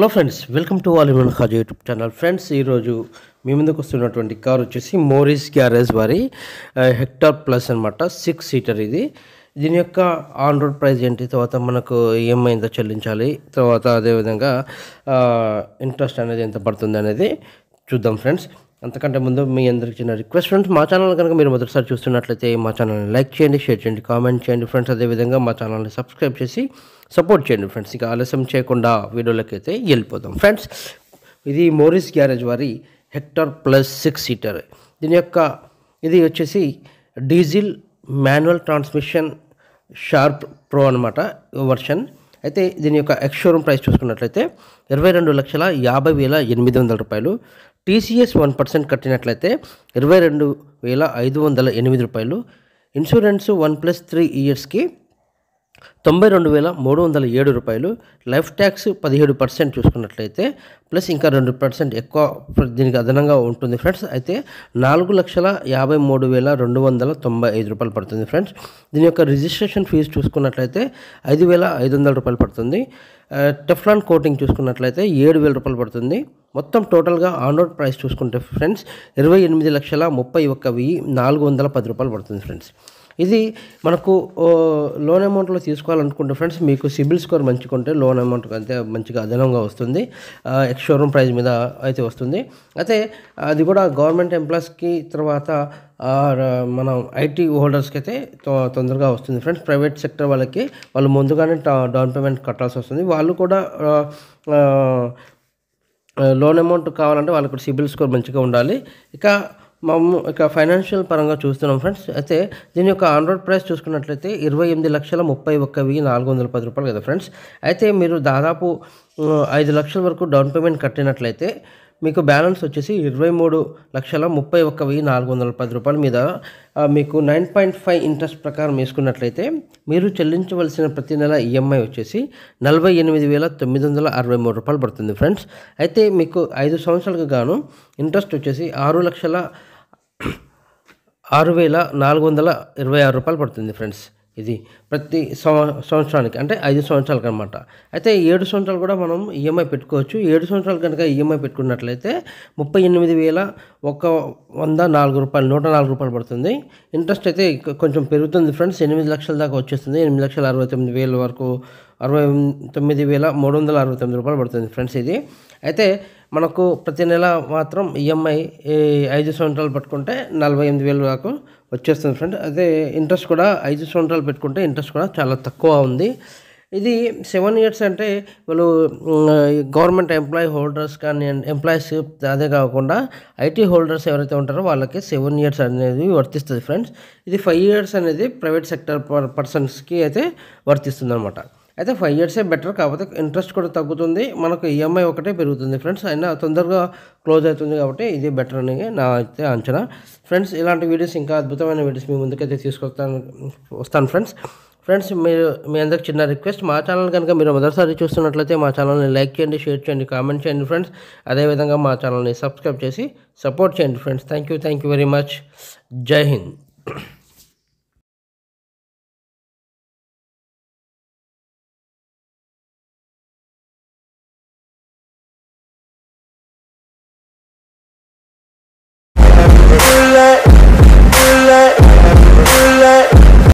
hello friends welcome to all in Khaja YouTube channel friends ఈరోజు మీ ముందుకు వస్తున్నటువంటి కార్ వచ్చేసి మోరిస్ గ్యారేజ్ వారి హెక్టార్ ప్లస్ అనమాట సిక్స్ సీటర్ ఇది దీని యొక్క ఆన్ రోడ్ ప్రైస్ ఏంటి తర్వాత మనకు ఈఎంఐ ఎంత చెల్లించాలి తర్వాత అదేవిధంగా ఇంట్రెస్ట్ అనేది ఎంత పడుతుంది అనేది చూద్దాం ఫ్రెండ్స్ అంతకంటే ముందు మీ అందరికి చిన్న రిక్వెస్ట్ ఫ్రెండ్స్ మా ఛానల్ కనుక మీరు మొదటిసారి చూస్తున్నట్లయితే మా ఛానల్ని లైక్ చేయండి షేర్ చేయండి కామెంట్ చేయండి ఫ్రెండ్స్ అదేవిధంగా మా ఛానల్ని సబ్స్క్రైబ్ చేసి సపోర్ట్ చేయండి ఫ్రెండ్స్ ఇక ఆలస్యం చేయకుండా వీడియోలోకి అయితే వెళ్ళిపోదాం ఫ్రెండ్స్ ఇది మోరిస్ గ్యారేజ్ వారి హెక్టార్ ప్లస్ సిక్స్ సీటర్ దీని యొక్క ఇది వచ్చేసి diesel manual transmission sharp pro అనమాట వర్షన్ అయితే దీని యొక్క ఎక్స్ షోరూమ్ ప్రైస్ చూసుకున్నట్లయితే ఇరవై రెండు లక్షల యాభై వేల ఎనిమిది వందల రూపాయలు టీసీఎస్ వన్ పర్సెంట్ కట్టినట్లయితే ఇరవై రెండు వేల ఐదు వందల ఎనిమిది రూపాయలు ఇన్సూరెన్స్ వన్ ప్లస్ త్రీ ఇయర్స్కి తొంభై రెండు వేల మూడు వందల ఏడు రూపాయలు లైఫ్ ట్యాక్స్ పదిహేడు పర్సెంట్ చూసుకున్నట్లయితే ప్లస్ ఇంకా రెండు పర్సెంట్ ఎక్కువ దీనికి అదనంగా ఉంటుంది ఫ్రెండ్స్ అయితే నాలుగు లక్షల యాభై మూడు వేల రెండు వందల తొంభై ఐదు రూపాయలు పడుతుంది ఫ్రెండ్స్ దీని యొక్క రిజిస్ట్రేషన్ ఫీజు చూసుకున్నట్లయితే ఐదు వేల ఐదు వందల రూపాయలు పడుతుంది టెఫ్లాన్ కోటింగ్ చూసుకున్నట్లయితే ఏడు వేల రూపాయలు పడుతుంది మొత్తం టోటల్గా ఆన్ రోడ్ ప్రైస్ చూసుకుంటే ఫ్రెండ్స్ ఇరవై ఎనిమిది లక్షల ముప్పై ఒక్క వెయ్యి నాలుగు వందల పది రూపాయలు పడుతుంది ఫ్రెండ్స్ ఇది మనకు ఓ, లోన్ అమౌంట్లో తీసుకోవాలనుకుంటే ఫ్రెండ్స్ మీకు సిబిల్ స్కోర్ మంచిగా ఉంటే లోన్ అమౌంట్ అయితే మంచిగా అదనంగా వస్తుంది ఆ, ఎక్స్ షోరూమ్ ప్రైస్ మీద అయితే వస్తుంది అయితే అది కూడా గవర్నమెంట్ ఎంప్లాయీస్కి తర్వాత ఆ, ర- మనం ఐటీ హోల్డర్స్కి అయితే తొ- తొందరగా వస్తుంది ఫ్రెండ్స్ ప్రైవేట్ సెక్టర్ వాళ్ళకి వాళ్ళు ముందుగానే ట- డౌన్ పేమెంట్ కట్టాల్సి వస్తుంది వాళ్ళు కూడా ఆ, ఆ, లోన్ అమౌంట్ కావాలంటే వాళ్ళకి కూడా సిబిల్ స్కోర్ మంచిగా ఉండాలి ఇక మేము ఇక ఫైనాన్షియల్ పరంగా చూస్తున్నాం ఫ్రెండ్స్ అయితే దీని యొక్క ఆన్ రోడ్ ప్రైస్ చూసుకున్నట్లయితే ఇరవై ఎనిమిది లక్షల ముప్పై ఒక్క వెయ్యి నాలుగు వందల పది రూపాయలు కదా ఫ్రెండ్స్ అయితే మీరు దాదాపు ఆ, ఐదు లక్షల వరకు డౌన్ పేమెంట్ కట్టినట్లయితే మీకు బ్యాలెన్స్ వచ్చేసి ఇరవై మూడు లక్షల ముప్పై ఒక్క వెయ్యి నాలుగు వందల పది రూపాయల మీద ఆ, మీకు నైన్ పాయింట్ ఫైవ్ ఇంట్రెస్ట్ ప్రకారం వేసుకున్నట్లయితే మీరు చెల్లించవలసిన ప్రతి నెల ఈఎంఐ వచ్చేసి నలభై ఎనిమిది వేల తొమ్మిది వందల అరవై మూడు రూపాయలు పడుతుంది ఫ్రెండ్స్ అయితే మీకు ఐదు సంవత్సరాలకు గాను ఇంట్రెస్ట్ వచ్చేసి ఆరు లక్షల ఆరు వేల నాలుగు వందల ఇరవై ఆరు రూపాయలు పడుతుంది ఫ్రెండ్స్ ఇది ప్రతి సంవ- సంవత్సరానికి అంటే ఐదు సంవత్సరాలకు అనమాట అయితే ఏడు సంవత్సరాలు కూడా మనం ఈఎంఐ పెట్టుకోవచ్చు ఏడు సంవత్సరాలు కనుక ఈఎంఐ పెట్టుకున్నట్లయితే ముప్పై ఎనిమిది వేల ఒక వంద నాలుగు రూపాయలు నూట నాలుగు రూపాయలు పడుతుంది ఇంట్రెస్ట్ అయితే ఇక కొంచెం పెరుగుతుంది ఫ్రెండ్స్ ఎనిమిది లక్షల దాకా వచ్చేస్తుంది ఎనిమిది లక్షల అరవై తొమ్మిది వేల వరకు అరవై తొమ్మిది వేల మూడు వందల అరవై తొమ్మిది రూపాయలు పడుతుంది ఫ్రెండ్స్ ఇది అయితే మనకు ప్రతి నెల మాత్రం ఈఎంఐ ఐదు సంవత్సరాలు పట్టుకుంటే నలభై ఎనిమిది వేలు దాకా వచ్చేస్తుంది ఫ్రెండ్ అదే ఇంట్రెస్ట్ కూడా ఐదు సంవత్సరాలు పెట్టుకుంటే ఇంట్రెస్ట్ కూడా చాలా తక్కువ ఉంది ఇది సెవెన్ ఇయర్స్ అంటే వాళ్ళు గవర్నమెంట్ ఎంప్లాయీ హోల్డర్స్ కానీ ఎంప్లాయీస్ అదే కాకుండా ఐటీ హోల్డర్స్ ఎవరైతే ఉంటారో వాళ్ళకి సెవెన్ ఇయర్స్ అనేది వర్తిస్తుంది ఫ్రెండ్స్ ఇది ఫైవ్ ఇయర్స్ అనేది ప్రైవేట్ సెక్టర్ పర్సన్స్కి అయితే వర్తిస్తుంది అనమాట అయితే ఫైవ్ ఇయర్సే బెటర్ కాకపోతే ఇంట్రెస్ట్ కూడా తగ్గుతుంది మనకు ఈఎంఐ ఒకటే పెరుగుతుంది ఫ్రెండ్స్ అయినా తొందరగా క్లోజ్ అవుతుంది కాబట్టి ఇది బెటర్ అని నా అయితే అంచనా ఫ్రెండ్స్ ఇలాంటి వీడియోస్ ఇంకా అద్భుతమైన వీడియోస్ మీ ముందుకైతే తీసుకొస్తాను వస్తాను ఫ్రెండ్స్ ఫ్రెండ్స్ మీరు మీ అందరికి చిన్న రిక్వెస్ట్ మా ఛానల్ కనుక మీరు మొదటిసారి చూస్తున్నట్లయితే మా ఛానల్ని లైక్ చేయండి షేర్ చేయండి కామెంట్ చేయండి ఫ్రెండ్స్ అదేవిధంగా మా ఛానల్ని సబ్స్క్రైబ్ చేసి సపోర్ట్ చేయండి friends thank you thank you very much Jai Hind Let